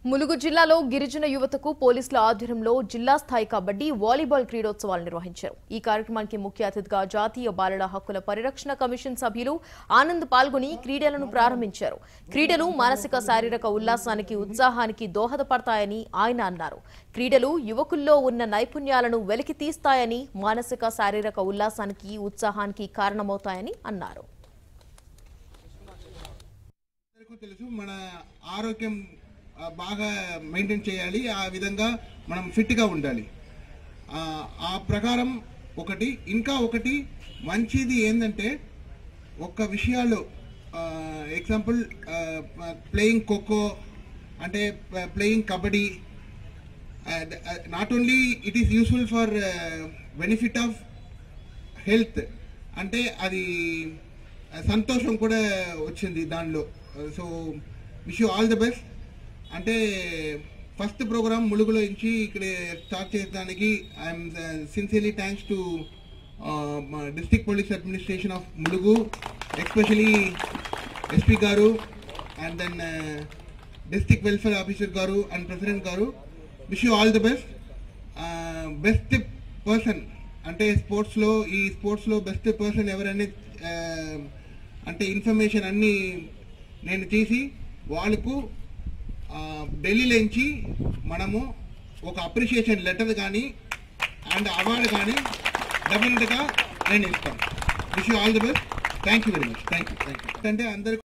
ములుగు జిల్లాలో గిరిజన యువతకు పోలీసుల ఆధ్వర్యంలో జిల్లా స్థాయి కబడ్డీ వాలీబాల్ క్రీడోత్సవాలు నిర్వహించారు ఈ కార్యక్రమానికి ముఖ్య అతిథిగా జాతీయ బాలల హక్కుల పరిరక్షణ కమిషన్ సభ్యులు ఆనంద్ పాల్గొని క్రీడలను ప్రారంభించారు క్రీడలు మానసిక శారీరక ఉల్లాసానికి ఉత్సాహానికి దోహదపడతాయని ఆయన అన్నారు క్రీడలు యువకుల్లో ఉన్న నైపుణ్యాలను వెలికి తీస్తాయని మానసిక శారీరక ఉల్లాసానికి ఉత్సాహానికి కారణమవుతాయని అన్నారు అందరికీ తెలుసు మన ఆరోగ్యం ఆ, బాగా మెయింటైన్ చేయాలి ఆ విధంగా మనం ఫిట్గా ఉండాలి ఆ, ఆ ప్రకారం ఒకటి ఇంకా ఒకటి మంచిది ఏంటంటే ఒక్క విషయాలు ఎగ్జాంపుల్ ప్లేయింగ్ ఖోఖో అంటే playing kabaddi not only it is useful for benefit of health అంటే అది సంతోషం కూడా వచ్చింది దానిలో so wish you all the best అంటే ఫస్ట్ ప్రోగ్రామ్ ములుగులో నుంచి ఇక్కడ స్టార్ట్ చేయడానికి I'm sincerely thanks to district police administration of Mulugu especially SP గారు and then district welfare officer గారు అండ్ ప్రెసిడెంట్ గారు wish you all the best best person అంటే స్పోర్ట్స్లో ఈ స్పోర్ట్స్లో బెస్ట్ పర్సన్ ఎవరని ఆ, అంటే ఇన్ఫర్మేషన్ అన్నీ నేను తీసి వాళ్ళకు ఆ, ఢిల్లీలోంచి మనము ఒక అప్రిషియేషన్ లెటర్ కానీ అండ్ అవార్డు కానీ డెఫినెట్గా నేను ఇస్తాను wish you all the best thank you very much thank you thank you అంటే అందరికీ